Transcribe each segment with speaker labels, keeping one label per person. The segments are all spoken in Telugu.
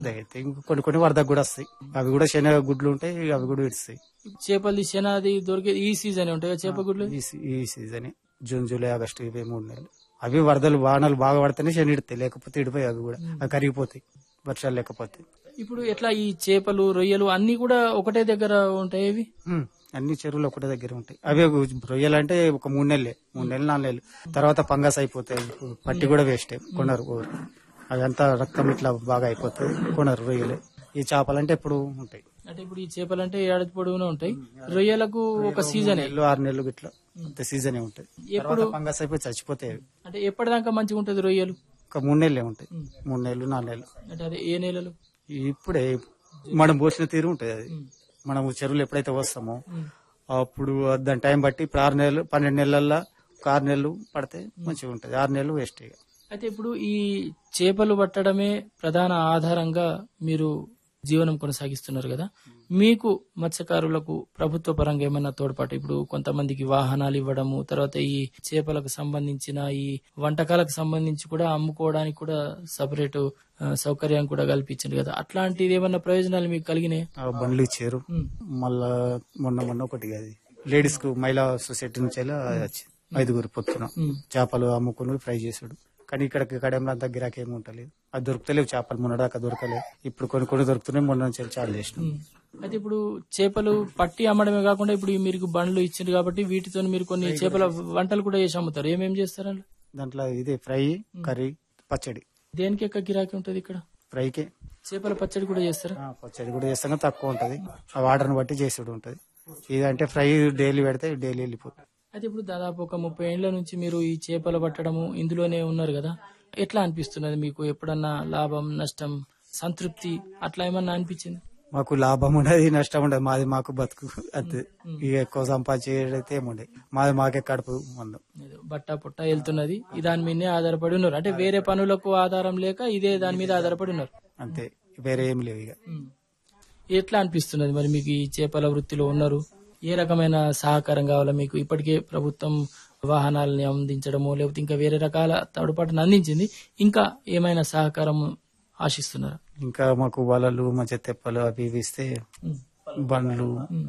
Speaker 1: అయితే ఇంక కొన్ని కొన్ని వరదకు కూడా వస్తాయి అవి కూడా శనగ గుడ్లు ఉంటాయి అవి కూడా ఇడుస్తాయి
Speaker 2: చేపలు తీసేనా అది దొరికే ఈ సీజన్ ఉంటాయి చేప గుడ్లు
Speaker 1: ఈ సీ- ఈ సీజన్ జూన్ జూలై ఆగస్టు ఇవే మూడు నెలలు అవి వరదలు వానలు బాగా పడితేనే శని ఇడతాయి లేకపోతే ఇడిపోయి అవి కూడా అవి కరిగిపోతాయి వర్షాలు లేకపోతే
Speaker 2: ఇప్పుడు ఎట్లా ఈ చేపలు రొయ్యలు అన్ని కూడా ఒకటే దగ్గర ఉంటాయి ఇవి
Speaker 1: ఉమ్, అన్ని చెరువులు ఒకటే దగ్గర ఉంటాయి అవే రొయ్యలు అంటే ఒక మూడు నెలలే మూడు నెలలు నాలుగు నెలలు తర్వాత పంగస్ అయిపోతాయి పట్టి కూడా వేస్ట్ కొనరు ఊరు అదంతా రక్తం ఇట్లా బాగా అయిపోతుంది కొనరు రొయ్యలు ఈ చేపలంటే ఎప్పుడు ఉంటాయి
Speaker 2: అంటే ఇప్పుడు ఈ చేపలు అంటే ఏడాది పొడవునా ఉంటాయి రొయ్యలకు ఒక సీజన్
Speaker 1: నెలలు ఆరు నెలలు ఇట్లా అంత సీజనే ఉంటాయి తర్వాత పంగస్ అయిపోయి చచ్చిపోతాయి అవి
Speaker 2: అంటే ఎప్పటిదాకా మంచిగా ఉంటుంది రొయ్యలు
Speaker 1: ఒక మూడు నెలలే ఉంటాయి మూడు నెలలు నాలుగు నెలలు
Speaker 2: అంటే అదే ఏ నెలలు
Speaker 1: ఇప్పుడే మనం పోసిన తీరు ఉంటుంది అది మనం చెరువులు ఎప్పుడైతే వస్తామో అప్పుడు దాని టైం బట్టి ఇప్పుడు ఆరు నెలలు పన్నెండు నెలల్లో ఒక ఆరు నెలలు పడితే మంచిగా ఉంటుంది ఆరు నెలలు వేస్ట్ ఇక
Speaker 2: అయితే ఇప్పుడు ఈ చేపలు పట్టడమే ప్రధాన ఆధారంగా మీరు జీవనం కొనసాగిస్తున్నారు కదా మీకు మత్స్యకారులకు ప్రభుత్వ పరంగా ఏమైనా తోడ్పాటు ఇప్పుడు కొంతమందికి వాహనాలు ఇవ్వడము తర్వాత ఈ చేపలకు సంబంధించిన ఈ వంటకాలకు సంబంధించి కూడా అమ్ముకోవడానికి కూడా సపరేట్ సౌకర్యం కూడా కల్పించింది కదా అట్లాంటిది ఏమన్నా ప్రయోజనాలు మీకు కలిగినాయి
Speaker 1: ఆ బండ్లు ఇచ్చారు మళ్ళా మొన్న మొన్న ఒకటి అది లేడీస్ కు మహిళా సొసైటీ నుంచి వెళ్ళి అది వచ్చింది ఐదుగురు పొత్తున చేపలు అమ్ముకుని ఫ్రై చేసాడు కానీ ఇక్కడ కడెంలో అంత గిరాకీ ఏమి ఉంటలేదు అది దొరుకుతలేవు చేపలు మొన్నదాకా దొరకలేవు ఇప్పుడు కొన్ని కొన్ని దొరుకుతున్నాయి మొన్న నుంచి వెళ్ళి చాలు చేసినాం
Speaker 2: అయితే ఇప్పుడు చేపలు పట్టి అమ్మడమే కాకుండా ఇప్పుడు ఈ మీరు బండ్లు ఇచ్చింది కాబట్టి వీటితో మీరు కొన్ని చేపల వంటలు కూడా చేసి అమ్ముతారు ఏమేం చేస్తారు
Speaker 1: దాంట్లో ఇది ఫ్రై కర్రీ పచ్చడి
Speaker 2: దేనికి ఎక్క గిరాకీ ఉంటది ఇక్కడ
Speaker 1: ఫ్రైకే
Speaker 2: చేపల పచ్చడి కూడా చేస్తారా
Speaker 1: ఆ, పచ్చడి కూడా చేస్తాం కానీ తక్కువ ఉంటది ఆ వాటర్ని బట్టి చేసుడు ఉంటది ఇదంటే ఫ్రై డైలీ పెడితే డైలీ వెళ్ళిపోతుంది
Speaker 2: అయితే ఇప్పుడు దాదాపు ఒక ముప్పై ఏళ్ల నుంచి మీరు ఈ చేపలు పట్టడము ఇందులోనే ఉన్నారు కదా ఎట్లా అనిపిస్తున్నది మీకు ఎప్పుడన్నా లాభం నష్టం సంతృప్తి అట్లా ఏమన్నా అనిపించింది
Speaker 1: మాకు లాభం ఉండదు నష్టం ఉండదు మాది మాకు బతుకు అంతే ఇక ఎక్కువ సంపాదించేదైతే ఏముండే మాది మాకే కడుపు మందం
Speaker 2: ఏదో బట్ట పుట్ట వెళ్తున్నది ఈ దాని మీదనే ఆధారపడి ఉన్నారు అంటే వేరే పనులకు ఆధారం లేక ఇదే దాని మీద ఆధారపడి ఉన్నారు
Speaker 1: అంతే వేరే ఏం లేవు ఇక
Speaker 2: ఉమ్. ఎట్లా అనిపిస్తున్నది మరి మీకు ఈ చేపల వృత్తిలో ఉన్నారు ఏ రకమైన సహకారం కావాలా మీకు ఇప్పటికే ప్రభుత్వం వాహనాలని అందించడము లేకపోతే ఇంకా వేరే రకాల తోడ్పాటును అందించింది ఇంకా ఏమైనా సహకారం ఆశిస్తున్నారా
Speaker 1: ఇంకా మాకు వలలు మంచి తెప్పలు అవి ఇవి ఇస్తే
Speaker 2: ఉమ్.
Speaker 1: బండ్లు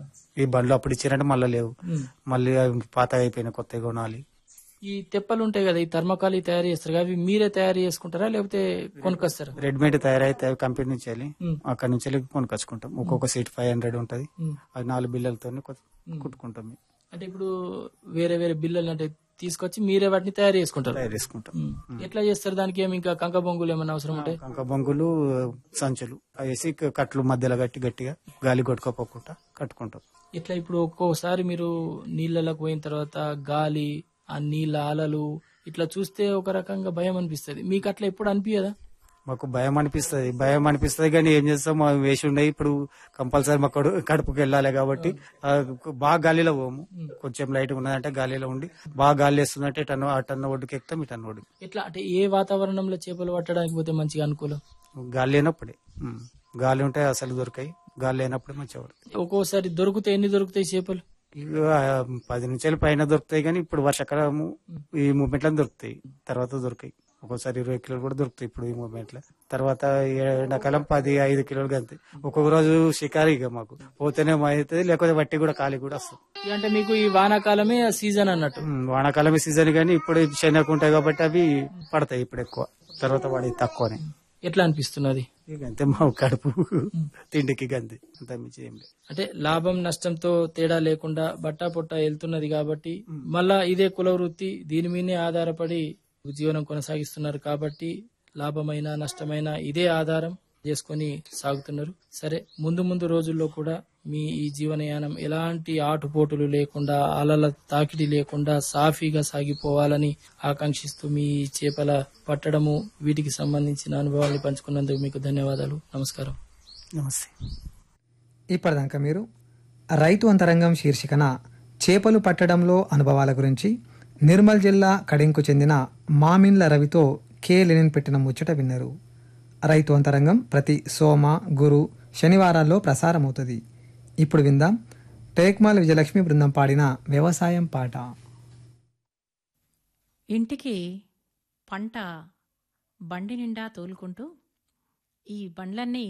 Speaker 1: ఈ బండ్లు అప్పుడు ఇచ్చారంటే మళ్ళీ లేవు
Speaker 2: ఉమ్.
Speaker 1: మళ్ళీ అవి పాత అయిపోయిన కొత్తవి కొనాలి
Speaker 2: ఈ తెప్పలు ఉంటాయి కదా ఈ థర్మకాలి తయారు చేస్తారు కదా, అవి మీరే తయారు చేసుకుంటారా లేకపోతే కొనుక్కొస్తారా
Speaker 1: రెడీమేడ్ తయారైతే అవి కంపెనీ నుంచి వెళ్ళి
Speaker 2: ఉమ్.
Speaker 1: అక్కడ నుంచి వెళ్ళి కొనుకొచ్చుకుంటాం ఒక్కొక్క సీట్ ఫైవ్ హండ్రెడ్ ఉంటది
Speaker 2: ఉమ్.
Speaker 1: అది నాలుగు బిల్లలతో కుట్టుకుంటాం మేము.
Speaker 2: అంటే ఇప్పుడు వేరే వేరే బిల్లలు అంటే తీసుకొచ్చి మీరే వాటిని తయారు చేసుకుంటారు
Speaker 1: తయారు చేసుకుంటాం
Speaker 2: ఉమ్. ఎట్లా చేస్తారు దానికి ఏమి ఇంకా కంక బొంగులు ఏమైనా అవసరం ఉంటాయి
Speaker 1: కంక బొంగులు సంచులు అవి వేసి కట్లు మధ్యలో గట్టి గట్టిగా గాలి కొట్టుకోపోకుండా కట్టుకుంటాం
Speaker 2: ఇట్లా ఇప్పుడు ఒక్కోసారి మీరు నీళ్ళలోకి పోయిన తర్వాత గాలి ఆ నీళ్ళ అలలు ఇట్లా చూస్తే ఒక రకంగా భయం అనిపిస్తది మీకు అట్లా ఎప్పుడు అనిపించదా
Speaker 1: మాకు భయం అనిపిస్తది భయం అనిపిస్తది కానీ ఏం చేస్తాం మా వేసి ఉన్నాయి ఇప్పుడు కంపల్సరీ మా కడు కడుపుకి వెళ్ళాలి కాబట్టి ఆ, బాగా గాలిలో పోము కొంచెం లైట్ ఉన్నదంటే గాలిలో ఉండి బాగా గాలి వేస్తుందంటే టన్ను ఆ టన్ను ఒడ్డుకి ఎక్కుతాం ఈ టన్ను ఒడ్డుకి
Speaker 2: ఇట్లా అంటే ఏ వాతావరణంలో చేపలు పట్టడానికి పోతే మంచిగా అనుకూలం
Speaker 1: గాలి లేనప్పుడే ఉమ్. గాలి ఉంటే అసలు దొరికాయి గాలి లేనప్పుడే మంచిగా పడతాయి.
Speaker 2: ఒక్కోసారి దొరికితే ఎన్ని దొరుకుతాయి చేపలు
Speaker 1: ఇక పది నిమిషాలు పైన దొరుకుతాయి కానీ ఇప్పుడు వర్షాకాలము ఈ మూమెంట్ లో దొరుకుతాయి తర్వాత దొరికాయి ఒక్కోసారి ఇరవై కిలోలు కూడా దొరుకుతాయి ఇప్పుడు ఈ మూమెంట్ లో తర్వాత ఎండాకాలం పది ఐదు కిలోలు అంతే ఒక్కొక్క రోజు షికారు ఇక మాకు పోతేనే అవుతుంది లేకపోతే వట్టి కూడా ఖాళీ కూడా వస్తుంది
Speaker 2: ఇక అంటే మీకు ఈ వానాకాలమే సీజన్ అన్నట్టు
Speaker 1: ఉమ్, వానాకాలం సీజన్ కానీ ఇప్పుడు శనగ ఉంటాయి కాబట్టి అవి పడతాయి ఇప్పుడు ఎక్కువ తర్వాత వాడి తక్కువనే
Speaker 2: ఎట్లా అనిపిస్తున్నది
Speaker 1: ఇక అంతే మా కడుపు తిండికి గంతే అంత మించి ఏం లేదు
Speaker 2: అంటే లాభం నష్టంతో తేడా లేకుండా బట్టా పొట్ట వెళ్తున్నది కాబట్టి మళ్ళా ఇదే కుల వృత్తి దీని మీదే ఆధారపడి జీవనం కొనసాగిస్తున్నారు కాబట్టి లాభమైన నష్టమైన ఇదే ఆధారం చేసుకొని సాగుతున్నారు సరే ముందు ముందు రోజుల్లో కూడా మీ ఈ జీవనయానం ఎలాంటి ఆటుపోటులు లేకుండా అలల తాకిడి లేకుండా సాఫీగా సాగిపోవాలని ఆకాంక్షిస్తూ మీ చేపల పట్టడము వీటికి సంబంధించిన అనుభవాన్ని పంచుకున్నందుకు మీకు ధన్యవాదాలు నమస్కారం
Speaker 1: నమస్తే
Speaker 3: ఇప్పటిదాకా మీరు రైతు అంతరంగం శీర్షికన చేపలు పట్టడంలో అనుభవాల గురించి నిర్మల్ జిల్లా కడెంకు చెందిన మామిన్ల రవితో కే లెనిన్ పెట్టిన ముచ్చట విన్నారు రైతు అంతరంగం ప్రతి సోమ గురు శనివారాల్లో ప్రసారమవుతుంది ఇప్పుడు విందాం టేక్మాల్ విజయలక్ష్మి బృందం పాడిన వ్యవసాయం పాట
Speaker 4: ఇంటికి పంట బండి నిండా తోలుకుంటూ ఈ బండ్లన్నీ